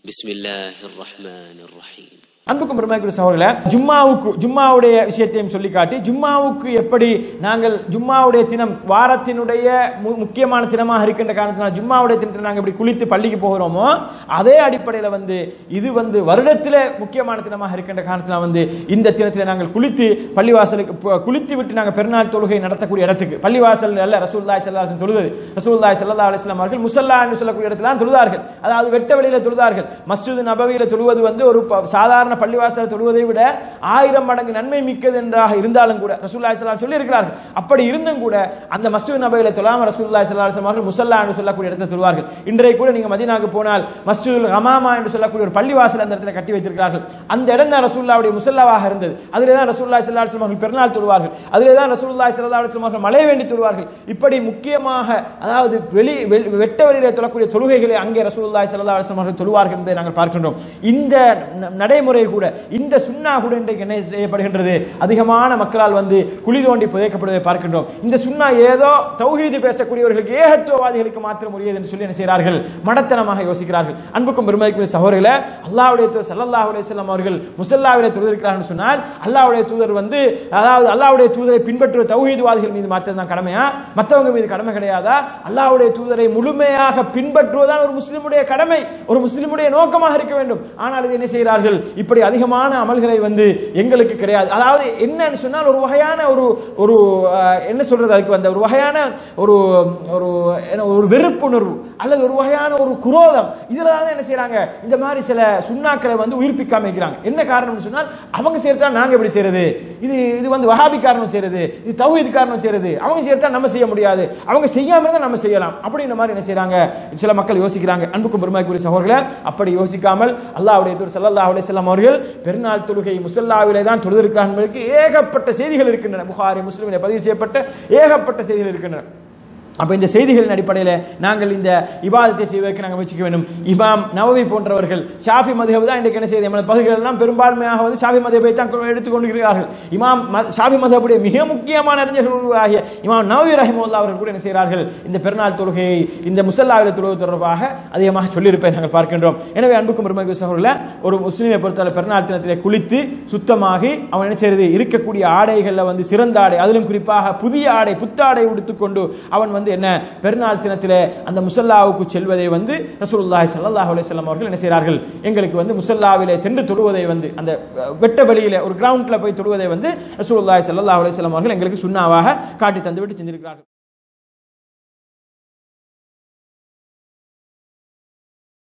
بسم الله الرحمن الرحيم அன்புக்கும் பெருமைக்குரிய சகோதரர்களே ஜும்மாவுக்கு ஜும்மாவுடைய விஷயத்தையும் சொல்லி காட்டி ஜும்மாவுக்கு எப்படி நாங்கள் ஜும்மாவுடைய தினம் வாரத்தினுடைய மு- முக்கியமான தினமாக இருக்கின்ற காரணத்தினால் ஜும்மாவுடைய தினத்தில் நாங்கள் இப்படி குளித்து பள்ளிக்கு போகிறோமோ அதே அடிப்படையில் வந்து இது வந்து வருடத்திலே முக்கியமான தினமாக இருக்கின்ற காரணத்தினால் வந்து இந்த தினத்தில் நாங்கள் குளித்து பள்ளிவாசலுக்கு பு- குளித்து விட்டு நாங்கள் பெருநாள் தொழுகை நடத்தக்கூடிய இடத்துக்கு பள்ளிவாசல் அல்ல ரசூல்லாய் சல்லாஹ் தொழுவது ரசூல்லாய் சல்லா அலிஸ்லாம் அவர்கள் முசல்லா என்று சொல்லக்கூடிய இடத்துல தான் தொழுதார்கள் அதாவது வெட்ட வெளியில தொழுதார்கள் மஸ்ஜித் நபவியில தொழுவது வந்து ஒரு ப- சாதாரண பள்ளிவாசல தொழுவதை விட ஆயிரம் மடங்கு நன்மை மிக்கது என்றாக இருந்தாலும் கூட ரசூல்லாய் சல்லாம் சொல்லி இருக்கிறார்கள் அப்படி இருந்தும் கூட அந்த மஸ்ஜித் நபவியில தொழாம ரசூல்லாய் சல்லா அலிஸ்லாம் அவர்கள் முசல்லா என்று சொல்லக்கூடிய இடத்தை தொழுவார்கள் இன்றைக்கு கூட நீங்க மதீனாவுக்கு போனால் மஸ்ஜிதுல் ஹமாமா என்று சொல்லக்கூடிய ஒரு பள்ளிவாசல் அந்த இடத்துல கட்டி வைத்திருக்கிறார்கள் அந்த இடம் தான் ரசூல்லாவுடைய முசல்லாவாக இருந்தது அதிலே தான் ரசூல்லாய் சல்லா அலிஸ்லாம் அவர்கள் பெருநாள் தொழுவார்கள் அதிலே தான் ரசூலுல்லாஹி ஸல்லல்லாஹு அலைஹி வஸல்லம் அவர்கள் மழை வேண்டி தொழுவார்கள் இப்படி முக்கியமாக அதாவது வெளி வெ- வெட்ட வெளியிலே தொழக்கூடிய தொழுகைகளை அங்கே ரசூலுல்லாஹி ஸல்லல்லாஹு அலைஹி வஸல்லம் அவர்கள் தொழுவார்கள் என்பதை நாங்கள் பார்க்கின்றோம் இந்த ந- நடைமுறை கூட இந்த சுன்னா கூட இன்றைக்கு என்ன செய்யப்படுகின்றது அதிகமான மக்களால் வந்து குழி தோண்டி புதைக்கப்படுவதை பார்க்கின்றோம் இந்த சுன்னா ஏதோ தௌஹீது பேசக்கூடியவர்களுக்கு ஏகத்துவவாதிகளுக்கு மாத்திரம் உரியது என்று சொல்லி என்ன செய்கிறார்கள் மடத்தனமாக யோசிக்கிறார்கள் அன்புக்கும் பெருமதிக்குரிய சகோதரர்களே அல்லாஹ்வுடைய தூதர் ஸல்லல்லாஹு அலைஹி வஸல்லம் அவர்கள் முசல்லாவிலே தொழுதிருக்கிறார்கள் சொன்னால் அல்லாஹ்வுடைய தூதர் வந்து அதாவது அல்லாஹ்வுடைய தூதரை பின்பற்றுவ தௌஹீத்வாதிகள் மீது மாத்திரம் தான் கடமையா மற்றவங்க மீது கடமை கிடையாதா அல்லாஹ்வுடைய தூதரை முழுமையாக பின்பற்றுவதுதான் ஒரு முஸ்லிமுடைய கடமை ஒரு முஸ்லிமுடைய நோக்கமாக இருக்க வேண்டும் ஆனால் இது என்ன செய்கிறார்கள் இப்படி அதிகமான அமல்களை வந்து எங்களுக்கு கிடையாது அதாவது என்னன்னு சொன்னால் ஒரு வகையான ஒரு ஒரு அஹ், என்ன சொல்றது அதுக்கு வந்த ஒரு வகையான ஒரு ஒரு என்ன, ஒரு வெறுப்புணர்வு அல்லது ஒரு வகையான ஒரு குரோதம் இதுல தான் என்ன செய்றாங்க இந்த மாதிரி சில சுண்ணாக்களை வந்து உயிர்ப்பிக்காம இருக்கிறாங்க என்ன காரணம்னு சொன்னால் அவங்க செய்யறதா நாங்க எப்படி செய்யறது இது இது வந்து வஹாபி காரணம் செய்யறது இது தௌஹீத் காரணம் செய்யறது அவங்க செய்யறதா நம்ம செய்ய முடியாது அவங்க செய்யாம இருந்தா நம்ம செய்யலாம் அப்படின்ற மாதிரி என்ன செய்றாங்க சில மக்கள் யோசிக்கிறாங்க அன்புக்கும் பெருமைக்குரிய சகோதரர்களே அப்படி யோசிக்காமல் அல்லாஹ்வுடைய தூர் ஸல்லல்லாஹு அலைஹி வஸல்லம் அவர்கள் பெருநாள் தொழுகை முஸல்லாவிலே தான் தொழுதிருக்கிறார்கள் என்பதற்கு ஏகப்பட்ட செய்திகள் இருக்கின்றன புகாரி முஸ்லிமிலே பதிவு செய்யப்பட்ட ஏகப்பட்ட செய்திகள் இருக்கின்றன அப்ப இந்த செய்திகளின் அடிப்படையில் நாங்கள் இந்த இபாதத்தை செய்வதற்கு நாங்கள் முயற்சிக்க வேண்டும் இமாம் நவவி போன்றவர்கள் ஷாஃபி மதுஹப் தான் இன்றைக்கு என்ன செய்யுது எமது பகுதிகள் எல்லாம் பெரும்பான்மையாக வந்து ஷாஃபி மதுஹபை தான் எடுத்துக்கொண்டிருக்கிறார்கள் இமாம் ம- ஷாஃபி மதுஹபுடைய மிக முக்கியமான அறிஞர்கள் ஆகிய இமாம் நவவி ரஹிமுல்லா அவர்கள் கூட என்ன செய்கிறார்கள் இந்த பெருநாள் தொழுகையை இந்த முசல்லாவில் தொழுவது தொடர்பாக அதிகமாக சொல்லியிருப்பதை நாங்கள் பார்க்கின்றோம் எனவே அன்புக்கும் பெருமதி சகோதரர்களே ஒரு முஸ்லீமை பொறுத்தவரை பெருநாள் தினத்திலே குளித்து சுத்தமாகி அவன் என்ன செய்யறது இருக்கக்கூடிய ஆடைகளில் வந்து சிறந்த ஆடை அதிலும் குறிப்பாக புதிய ஆடை புத்தாடை உடுத்துக்கொண்டு அவன் வந்து என்ன பெருநாள் தினத்திலே அந்த முசல்லாவுக்கு செல்வதை வந்து ரசூலுல்லாஹி ஸல்லல்லாஹு அலைஹி வஸல்லம் அவர்கள் என்ன செய்கிறார்கள் எங்களுக்கு வந்து முசல்லாவிலே சென்று தொழுவதை வந்து அந்த அஹ், வெட்ட வெளியில ஒரு கிரவுண்ட்ல போய் தொழுவதை வந்து ரசூலுல்லாஹி ஸல்லல்லாஹு அலைஹி வஸல்லம் அவர்கள் எங்களுக்கு சுண்ணாவாக காட்டி தந்துவிட்டு செஞ்சிருக்கிறார்கள்